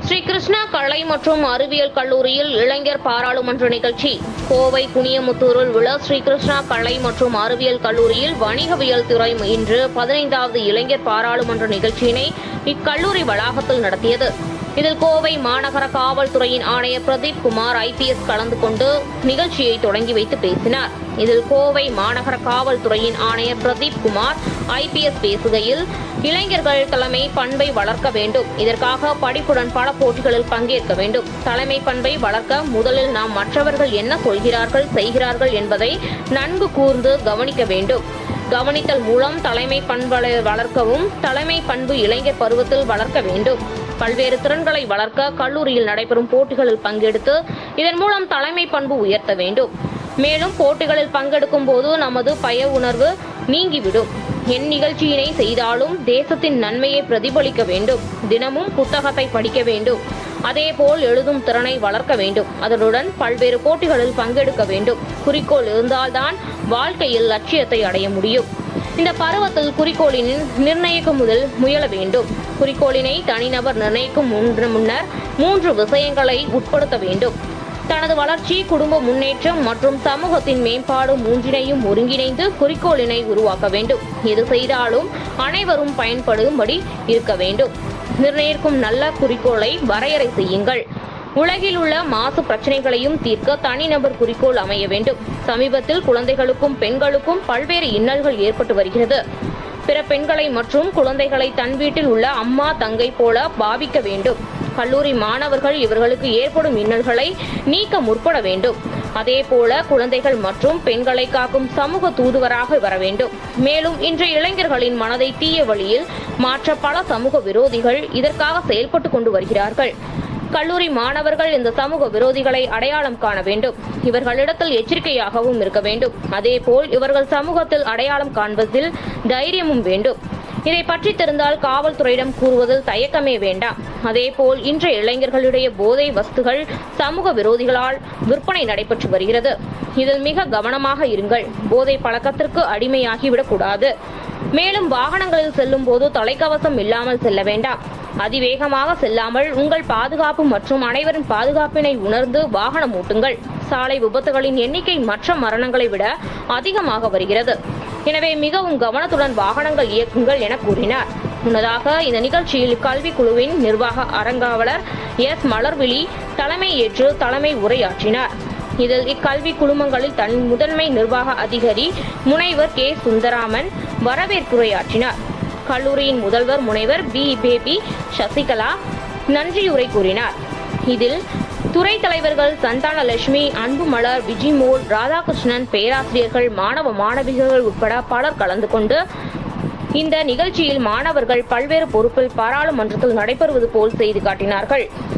ஸ்ரீ கிருஷ்ணா கலை மற்றும் அறிவியல் கல்லூரியில் இளைஞர் பாராளுமன்ற நிகழ்ச்சி கோவை குனியமுத்தூரில் உள்ள ஸ்ரீ கிருஷ்ணா கலை மற்றும் அறிவியல் கல்லூரியில் வணிகவியல் துறை இன்று பதினைந்தாவது இளைஞர் பாராளுமன்ற நிகழ்ச்சியினை இக்கல்லூரி வளாகத்தில் நடத்தியது இதில் கோவை மாநகர காவல்துறையின் ஆணையர் பிரதீப் குமார் ஐபிஎஸ் கலந்து கொண்டு நிகழ்ச்சியை தொடங்கி வைத்து பேசினார் இதில் கோவை மாநகர காவல்துறையின் ஆணையர் பிரதீப் குமார் ஐபிஎஸ் பேசுகையில் இளைஞர்கள் தலைமை பண்பை வளர்க்க வேண்டும் இதற்காக படிப்புடன் பல போட்டிகளில் பங்கேற்க வேண்டும் தலைமை பண்பை வளர்க்க முதலில் நாம் மற்றவர்கள் என்ன சொல்கிறார்கள் செய்கிறார்கள் என்பதை நன்கு கூர்ந்து கவனிக்க வேண்டும் கவனித்தல் மூலம் தலைமை பண்பலை வளர்க்கவும் தலைமை பண்பு இளைஞர் பருவத்தில் வளர்க்க வேண்டும் பல்வேறு திறன்களை வளர்க்க கல்லூரியில் நடைபெறும் போட்டிகளில் பங்கெடுத்து இதன் மூலம் தலைமை பண்பு உயர்த்த வேண்டும் மேலும் போட்டிகளில் பங்கெடுக்கும் போது நமது பய உணர்வு நீங்கிவிடும் என் நிகழ்ச்சியினை செய்தாலும் தேசத்தின் நன்மையை பிரதிபலிக்க வேண்டும் தினமும் புத்தகத்தை படிக்க வேண்டும் அதேபோல் எழுதும் திறனை வளர்க்க வேண்டும் அதனுடன் பல்வேறு போட்டிகளில் பங்கெடுக்க வேண்டும் குறிக்கோள் இருந்தால்தான் வாழ்க்கையில் லட்சியத்தை அடைய முடியும் இந்த பருவத்தில் குறிக்கோளின் நிர்ணயிக்கும் முதல் முயல வேண்டும் குறிக்கோளினை தனிநபர் நிர்ணயிக்கும் முன்- முன்னர் மூன்று விஷயங்களை உட்படுத்த வேண்டும் தனது வளர்ச்சி குடும்ப முன்னேற்றம் மற்றும் சமூகத்தின் மேம்பாடு மூன்றினையும் ஒருங்கிணைந்து குறிக்கோளினை உருவாக்க வேண்டும் எது செய்தாலும் அனைவரும் பயன்படும்படி இருக்க வேண்டும் நிர்ணயிக்கும் நல்ல குறிக்கோளை வரையறை செய்யுங்கள் உலகில் உள்ள மாசு பிரச்சனைகளையும் தீர்க்க தனிநபர் குறிக்கோள் அமைய வேண்டும் சமீபத்தில் குழந்தைகளுக்கும் பெண்களுக்கும் பல்வேறு இன்னல்கள் ஏற்பட்டு வருகிறது பிற பெண்களை மற்றும் குழந்தைகளை தன் வீட்டில் உள்ள அம்மா தங்கை போல பாவிக்க வேண்டும் கல்லூரி மாணவர்கள் இவர்களுக்கு ஏற்படும் இன்னல்களை நீக்க முற்பட வேண்டும் அதே போல குழந்தைகள் மற்றும் பெண்களை காக்கும் சமூக தூதுவராக வர வேண்டும் மேலும் இன்றைய இளைஞர்களின் மனதை தீய வழியில் மாற்ற பல சமூக விரோதிகள் இதற்காக செயல்பட்டு கொண்டு வருகிறார்கள் கல்லூரி மாணவர்கள் இந்த சமூக விரோதிகளை அடையாளம் காண வேண்டும் இவர்களிடத்தில் எச்சரிக்கையாகவும் இருக்க வேண்டும் அதேபோல் இவர்கள் சமூகத்தில் அடையாளம் காண்பதில் தைரியமும் வேண்டும் இதை பற்றி தெரிந்தால் காவல்துறையிடம் கூறுவதில் தயக்கமே வேண்டாம் அதேபோல் இன்றைய இளைஞர்களுடைய போதை வஸ்துகள் சமூக விரோதிகளால் விற்பனை நடைபெற்று வருகிறது இதில் மிக கவனமாக இருங்கள் போதை பழக்கத்திற்கு அடிமையாகிவிடக் கூடாது மேலும் வாகனங்களில் செல்லும் போது தலைக்கவசம் இல்லாமல் செல்ல வேண்டாம் அதிவேகமாக செல்லாமல் உங்கள் பாதுகாப்பு மற்றும் அனைவரின் பாதுகாப்பினை உணர்ந்து வாகனம் ஓட்டுங்கள் சாலை விபத்துகளின் எண்ணிக்கை மற்ற மரணங்களை விட அதிகமாக வருகிறது எனவே மிகவும் கவனத்துடன் வாகனங்கள் இயக்குங்கள் என கூறினார் முன்னதாக இந்த நிகழ்ச்சியில் கல்விக் குழுவின் நிர்வாக அரங்காவலர் எஸ் மலர்விழி தலைமை ஏற்று தலைமை உரையாற்றினார் இதில் இக்கல்வி குழுமங்களில் தன் முதன்மை நிர்வாக அதிகாரி முனைவர் கே சுந்தராமன் வரவேற்புரையாற்றினார் கல்லூரியின் முதல்வர் முனைவர் பி பேபி சசிகலா நன்றியுரை கூறினார் இதில் துறை தலைவர்கள் சந்தானலட்சுமி அன்புமலர் விஜிமோல் ராதாகிருஷ்ணன் பேராசிரியர்கள் மாணவ மாணவிகள் உட்பட பலர் கலந்து கொண்டு இந்த நிகழ்ச்சியில் மாணவர்கள் பல்வேறு பொறுப்பில் பாராளுமன்றத்தில் நடைபெறுவது போல் செய்து காட்டினார்கள்